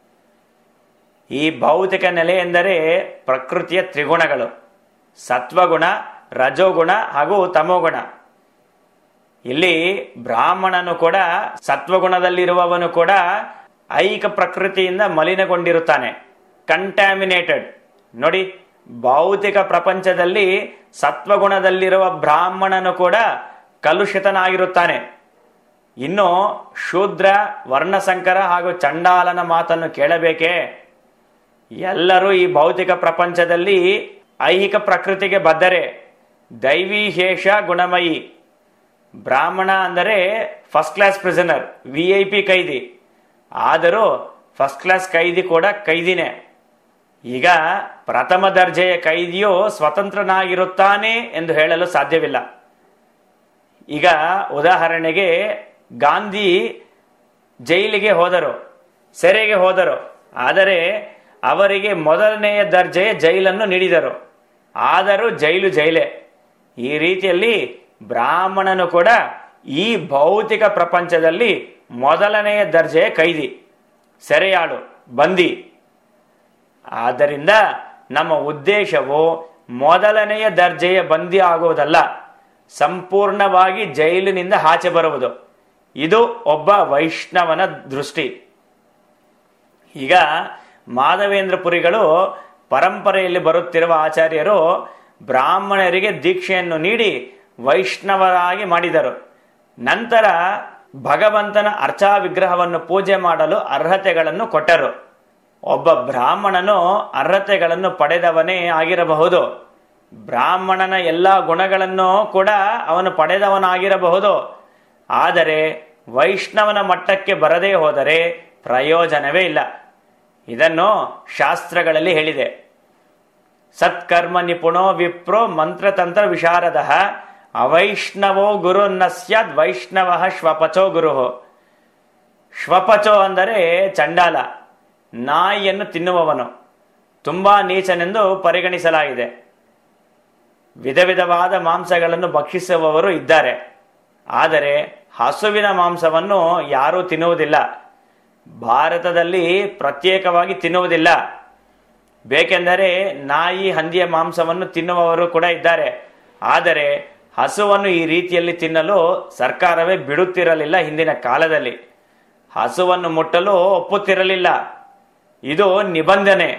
ಈ ಭೌತಿಕ ನೆಲೆ ಎಂದರೆ ಪ್ರಕೃತಿಯ ತ್ರಿಗುಣಗಳು ಸತ್ವಗುಣ ರಜೋಗುಣ ಹಾಗೂ ತಮೋಗುಣ ಇಲ್ಲಿ ಬ್ರಾಹ್ಮಣನು ಕೂಡ ಸತ್ವಗುಣದಲ್ಲಿರುವವನು ಕೂಡ ಐಕ ಪ್ರಕೃತಿಯಿಂದ ಮಲಿನಗೊಂಡಿರುತ್ತಾನೆ ಕಂಟ್ಯಾಮಿನೇಟೆಡ್ ನೋಡಿ ಭೌತಿಕ ಪ್ರಪಂಚದಲ್ಲಿ ಸತ್ವಗುಣದಲ್ಲಿರುವ ಬ್ರಾಹ್ಮಣನು ಕೂಡ ಕಲುಷಿತನಾಗಿರುತ್ತಾನೆ ಇನ್ನು ಶೂದ್ರ ವರ್ಣಸಂಕರ ಹಾಗೂ ಚಂಡಾಲನ ಮಾತನ್ನು ಕೇಳಬೇಕೇ ಎಲ್ಲರೂ ಈ ಭೌತಿಕ ಪ್ರಪಂಚದಲ್ಲಿ ಐಹಿಕ ಪ್ರಕೃತಿಗೆ ಬದ್ಧರೆ ದೈವಿ ಹೇಷ ಗುಣಮಯಿ ಬ್ರಾಹ್ಮಣ ಅಂದರೆ first class prisoner V I P ಕೈದಿ ಆದರೂ ಫಸ್ಟ್ ಕ್ಲಾಸ್ ಕೈದಿ ಕೂಡ ಕೈದಿನೇ ಈಗ ಪ್ರಥಮ ದರ್ಜೆಯ ಕೈದಿಯು ಸ್ವತಂತ್ರನಾಗಿರುತ್ತಾನೆ ಎಂದು ಹೇಳಲು ಸಾಧ್ಯವಿಲ್ಲ ಈಗ ಉದಾಹರಣೆಗೆ ಗಾಂಧಿ ಜೈಲಿಗೆ ಹೋದರು ಸೆರೆಗೆ ಹೋದರು ಆದರೆ ಅವರಿಗೆ ಮೊದಲನೆಯ ದರ್ಜೆಯ ಜೈಲನ್ನು ನೀಡಿದರು ಆದರೂ ಜೈಲು ಜೈಲೇ ಈ ರೀತಿಯಲ್ಲಿ ಬ್ರಾಹ್ಮಣನು ಕೂಡ ಈ ಭೌತಿಕ ಪ್ರಪಂಚದಲ್ಲಿ ಮೊದಲನೆಯ ದರ್ಜೆಯ ಕೈದಿ ಸೆರೆಯಾಳು ಬಂದಿ ಆದ್ದರಿಂದ ನಮ್ಮ ಉದ್ದೇಶವು ಮೊದಲನೆಯ ದರ್ಜೆಯ ಬಂದಿ ಆಗುವುದಲ್ಲ ಸಂಪೂರ್ಣವಾಗಿ ಜೈಲಿನಿಂದ ಆಚೆ ಬರುವುದು ಇದು ಒಬ್ಬ ವೈಷ್ಣವನ ದೃಷ್ಟಿ ಈಗ ಮಾಧವೇಂದ್ರ ಪುರಿಗಳು ಪರಂಪರೆಯಲ್ಲಿ ಬರುತ್ತಿರುವ ಆಚಾರ್ಯರು ಬ್ರಾಹ್ಮಣರಿಗೆ ದೀಕ್ಷೆಯನ್ನು ನೀಡಿ ವೈಷ್ಣವರಾಗಿ ಮಾಡಿದರು ನಂತರ ಭಗವಂತನ ಅರ್ಚಾ ವಿಗ್ರಹವನ್ನು ಪೂಜೆ ಮಾಡಲು ಅರ್ಹತೆಗಳನ್ನು ಕೊಟ್ಟರು ಒಬ್ಬ ಬ್ರಾಹ್ಮಣನು ಅರ್ಹತೆಗಳನ್ನು ಪಡೆದವನೇ ಆಗಿರಬಹುದು ಬ್ರಾಹ್ಮಣನ ಎಲ್ಲ ಗುಣಗಳನ್ನು ಕೂಡ ಅವನು ಪಡೆದವನಾಗಿರಬಹುದು ಆದರೆ ವೈಷ್ಣವನ ಮಟ್ಟಕ್ಕೆ ಬರದೇ ಹೋದರೆ ಪ್ರಯೋಜನವೇ ಇಲ್ಲ ಇದನ್ನು ಶಾಸ್ತ್ರಗಳಲ್ಲಿ ಹೇಳಿದೆ ಸತ್ಕರ್ಮ ನಿಪುಣೋ ವಿಪ್ರೋ ಮಂತ್ರತಂತ್ರ ವಿಶಾರದ ಅವೈಷ್ಣವೋ ಗುರು ಸ್ಯಾದ್ ವೈಷ್ಣವ ಶ್ವಪಚೋ ಗುರು ಶ್ವಪಚೋ ಅಂದರೆ ಚಂಡಾಲ ನಾಯಿಯನ್ನು ತಿನ್ನುವವನು ತುಂಬಾ ನೀಚನೆಂದು ಪರಿಗಣಿಸಲಾಗಿದೆ ವಿಧ ವಿಧವಾದ ಮಾಂಸಗಳನ್ನು ಭಕ್ಷಿಸುವವರು ಇದ್ದಾರೆ ಆದರೆ ಹಸುವಿನ ಮಾಂಸವನ್ನು ಯಾರೂ ತಿನ್ನುವುದಿಲ್ಲ ಭಾರತದಲ್ಲಿ ಪ್ರತ್ಯೇಕವಾಗಿ ತಿನ್ನುವುದಿಲ್ಲ ಬೇಕೆಂದರೆ ನಾಯಿ ಹಂದಿಯ ಮಾಂಸವನ್ನು ತಿನ್ನುವವರು ಕೂಡ ಇದ್ದಾರೆ ಆದರೆ ಹಸುವನ್ನು ಈ ರೀತಿಯಲ್ಲಿ ತಿನ್ನಲು ಸರ್ಕಾರವೇ ಬಿಡುತ್ತಿರಲಿಲ್ಲ ಹಿಂದಿನ ಕಾಲದಲ್ಲಿ ಹಸುವನ್ನು ಮುಟ್ಟಲು ಒಪ್ಪುತ್ತಿರಲಿಲ್ಲ ಇದು ನಿಬಂಧನೆ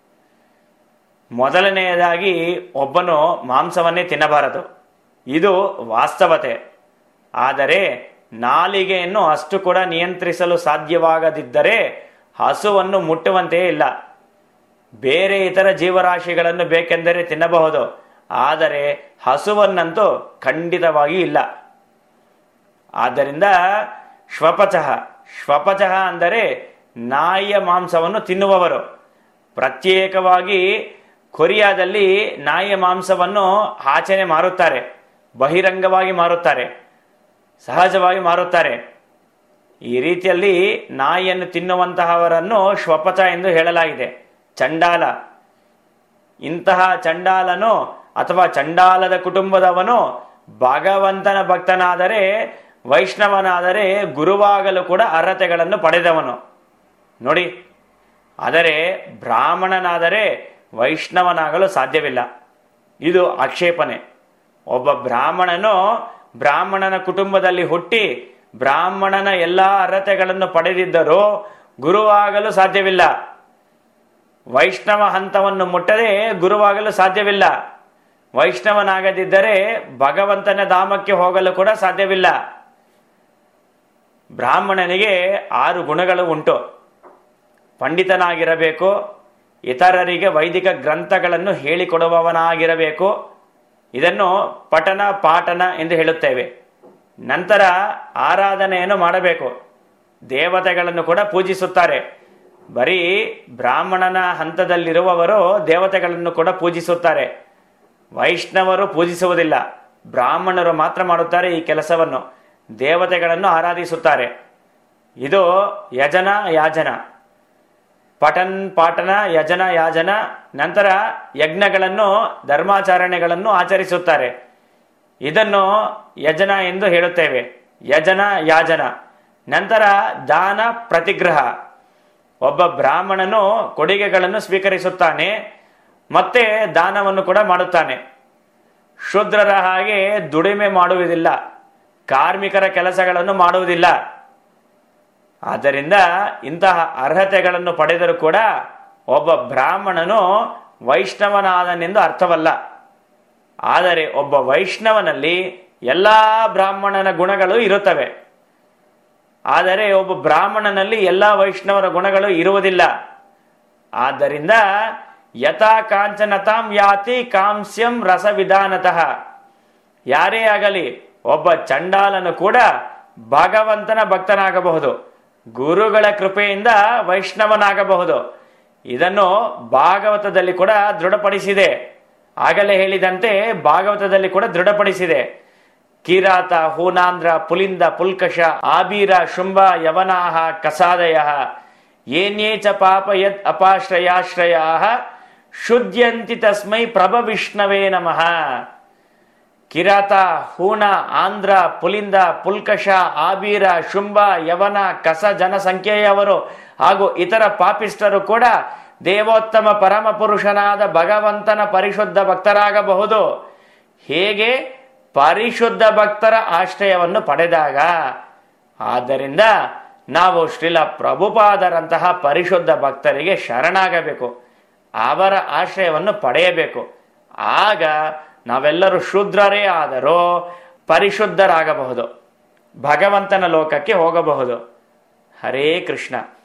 ಮೊದಲನೆಯದಾಗಿ ಒಬ್ಬನು ಮಾಂಸವನ್ನೇ ತಿನ್ನಬಾರದು ಇದು ವಾಸ್ತವತೆ ಆದರೆ ನಾಲಿಗೆಯನ್ನು ಅಷ್ಟು ಕೂಡ ನಿಯಂತ್ರಿಸಲು ಸಾಧ್ಯವಾಗದಿದ್ದರೆ ಹಸುವನ್ನು ಮುಟ್ಟುವಂತೆಯೇ ಇಲ್ಲ ಬೇರೆ ಇತರ ಜೀವರಾಶಿಗಳನ್ನು ಬೇಕೆಂದರೆ ತಿನ್ನಬಹುದು ಆದರೆ ಹಸುವನ್ನಂತೂ ಖಂಡಿತವಾಗಿ ಇಲ್ಲ ಆದ್ದರಿಂದ ಶ್ವಪಚಃ ಶ್ವಪಚಃ ಅಂದರೆ ನಾಯಿಯ ಮಾಂಸವನ್ನು ತಿನ್ನುವವರು ಪ್ರತ್ಯೇಕವಾಗಿ ಕೊರಿಯಾದಲ್ಲಿ ನಾಯಿಯ ಮಾಂಸವನ್ನು ಆಚೆನೆ ಮಾರುತ್ತಾರೆ ಬಹಿರಂಗವಾಗಿ ಮಾರುತ್ತಾರೆ ಸಹಜವಾಗಿ ಮಾರುತ್ತಾರೆ ಈ ರೀತಿಯಲ್ಲಿ ನಾಯಿಯನ್ನು ತಿನ್ನುವಂತಹವರನ್ನು ಶ್ವಪಚ ಎಂದು ಹೇಳಲಾಗಿದೆ ಚಂಡಾಲ ಇಂತಹ ಚಂಡಾಲನು ಅಥವಾ ಚಂಡಾಲದ ಕುಟುಂಬದವನು ಭಗವಂತನ ಭಕ್ತನಾದರೆ ವೈಷ್ಣವನಾದರೆ ಗುರುವಾಗಲು ಕೂಡ ಅರ್ಹತೆಗಳನ್ನು ಪಡೆದವನು ನೋಡಿ ಆದರೆ ಬ್ರಾಹ್ಮಣನಾದರೆ ವೈಷ್ಣವನಾಗಲು ಸಾಧ್ಯವಿಲ್ಲ ಇದು ಆಕ್ಷೇಪಣೆ ಒಬ್ಬ ಬ್ರಾಹ್ಮಣನು ಬ್ರಾಹ್ಮಣನ ಕುಟುಂಬದಲ್ಲಿ ಹುಟ್ಟಿ ಬ್ರಾಹ್ಮಣನ ಎಲ್ಲಾ ಅರ್ಹತೆಗಳನ್ನು ಪಡೆದಿದ್ದರೂ ಗುರುವಾಗಲು ಸಾಧ್ಯವಿಲ್ಲ ವೈಷ್ಣವ ಹಂತವನ್ನು ಮುಟ್ಟದೆ ಗುರುವಾಗಲು ಸಾಧ್ಯವಿಲ್ಲ ವೈಷ್ಣವನಾಗದಿದ್ದರೆ ಭಗವಂತನ ಧಾಮಕ್ಕೆ ಹೋಗಲು ಕೂಡ ಸಾಧ್ಯವಿಲ್ಲ ಬ್ರಾಹ್ಮಣನಿಗೆ ಆರು ಗುಣಗಳು ಉಂಟು ಪಂಡಿತನಾಗಿರಬೇಕು ಇತರರಿಗೆ ವೈದಿಕ ಗ್ರಂಥಗಳನ್ನು ಹೇಳಿಕೊಡುವವನಾಗಿರಬೇಕು ಇದನ್ನು ಪಠನ ಪಾಠನ ಎಂದು ಹೇಳುತ್ತೇವೆ ನಂತರ ಆರಾಧನೆಯನ್ನು ಮಾಡಬೇಕು ದೇವತೆಗಳನ್ನು ಕೂಡ ಪೂಜಿಸುತ್ತಾರೆ ಬರೀ ಬ್ರಾಹ್ಮಣನ ಹಂತದಲ್ಲಿರುವವರು ದೇವತೆಗಳನ್ನು ಕೂಡ ಪೂಜಿಸುತ್ತಾರೆ ವೈಷ್ಣವರು ಪೂಜಿಸುವುದಿಲ್ಲ ಬ್ರಾಹ್ಮಣರು ಮಾತ್ರ ಮಾಡುತ್ತಾರೆ ಈ ಕೆಲಸವನ್ನು ದೇವತೆಗಳನ್ನು ಆರಾಧಿಸುತ್ತಾರೆ ಇದು ಯಜನ ಯಾಜನ ಪಠನ್ ಪಾಠನ ಯಜನ ಯಾಜನ ನಂತರ ಯಜ್ಞಗಳನ್ನು ಧರ್ಮಾಚರಣೆಗಳನ್ನು ಆಚರಿಸುತ್ತಾರೆ ಇದನ್ನು ಯಜನ ಎಂದು ಹೇಳುತ್ತೇವೆ ಯಜನ ಯಾಜನ ನಂತರ ದಾನ ಪ್ರತಿಗ್ರಹ ಒಬ್ಬ ಬ್ರಾಹ್ಮಣನು ಕೊಡುಗೆಗಳನ್ನು ಸ್ವೀಕರಿಸುತ್ತಾನೆ ಮತ್ತೆ ದಾನವನ್ನು ಕೂಡ ಮಾಡುತ್ತಾನೆ ಶೂದ್ರರ ಹಾಗೆ ದುಡಿಮೆ ಮಾಡುವುದಿಲ್ಲ ಕಾರ್ಮಿಕರ ಕೆಲಸಗಳನ್ನು ಮಾಡುವುದಿಲ್ಲ ಆದ್ದರಿಂದ ಇಂತಹ ಅರ್ಹತೆಗಳನ್ನು ಪಡೆದರೂ ಕೂಡ ಒಬ್ಬ ಬ್ರಾಹ್ಮಣನು ವೈಷ್ಣವನಾದನೆಂದು ಅರ್ಥವಲ್ಲ ಆದರೆ ಒಬ್ಬ ವೈಷ್ಣವನಲ್ಲಿ ಎಲ್ಲಾ ಬ್ರಾಹ್ಮಣನ ಗುಣಗಳು ಇರುತ್ತವೆ ಆದರೆ ಒಬ್ಬ ಬ್ರಾಹ್ಮಣನಲ್ಲಿ ಎಲ್ಲಾ ವೈಷ್ಣವರ ಗುಣಗಳು ಇರುವುದಿಲ್ಲ ಆದ್ದರಿಂದ ಯಥಾ ಕಾಂಚನತಾಂ ಯಾತಿ ಕಾಂಸ್ಯಂ ರಸವಿಧಾನತಃ ಯಾರೇ ಆಗಲಿ ಒಬ್ಬ ಚಂಡಾಲನು ಕೂಡ ಭಗವಂತನ ಭಕ್ತನಾಗಬಹುದು ಗುರುಗಳ ಕೃಪೆಯಿಂದ ವೈಷ್ಣವನಾಗಬಹುದು ಇದನ್ನು ಭಾಗವತದಲ್ಲಿ ಕೂಡ ದೃಢಪಡಿಸಿದೆ ಆಗಲೇ ಹೇಳಿದಂತೆ ಭಾಗವತದಲ್ಲಿ ಕೂಡ ದೃಢಪಡಿಸಿದೆ ಕಿರಾತ ಹೂನಾಂಧ್ರ ಪುಲಿಂದ ಪುಲ್ಕಷ ಆಬೀರ ಶುಂಭ ಯವನಾಹ ಕಸಾದಯ ಏನ್ಯೇ ಚ ಪಾಪ ಯತ್ ಅಪಾಶ್ರಯಾಶ್ರಯಾ ಶುದ್ಧಂತಿ ತಸ್ಮೈ ಪ್ರಭ ವಿಷ್ಣವೇ ನಮಃ ಕಿರಾತ ಹೂಣ ಆಂಧ್ರ ಪುಲಿಂದ ಪುಲ್ಕಷ ಆಬೀರ ಶುಂಭ ಯವನ ಕಸ ಜನಸಂಖ್ಯೆಯವರು ಹಾಗೂ ಇತರ ಪಾಪಿಷ್ಟರು ಕೂಡ ದೇವೋತ್ತಮ ಪರಮ ಪುರುಷನಾದ ಭಗವಂತನ ಪರಿಶುದ್ಧ ಭಕ್ತರಾಗಬಹುದು ಹೇಗೆ ಪರಿಶುದ್ಧ ಭಕ್ತರ ಆಶ್ರಯವನ್ನು ಪಡೆದಾಗ ಆದ್ದರಿಂದ ನಾವು ಶ್ರೀಲ ಪ್ರಭುಪಾದರಂತಹ ಪರಿಶುದ್ಧ ಭಕ್ತರಿಗೆ ಶರಣಾಗಬೇಕು ಅವರ ಆಶ್ರಯವನ್ನು ಪಡೆಯಬೇಕು ಆಗ ನಾವೆಲ್ಲರೂ ಶೂದ್ರರೇ ಆದರೂ ಪರಿಶುದ್ಧರಾಗಬಹುದು ಭಗವಂತನ ಲೋಕಕ್ಕೆ ಹೋಗಬಹುದು ಹರೇ ಕೃಷ್ಣ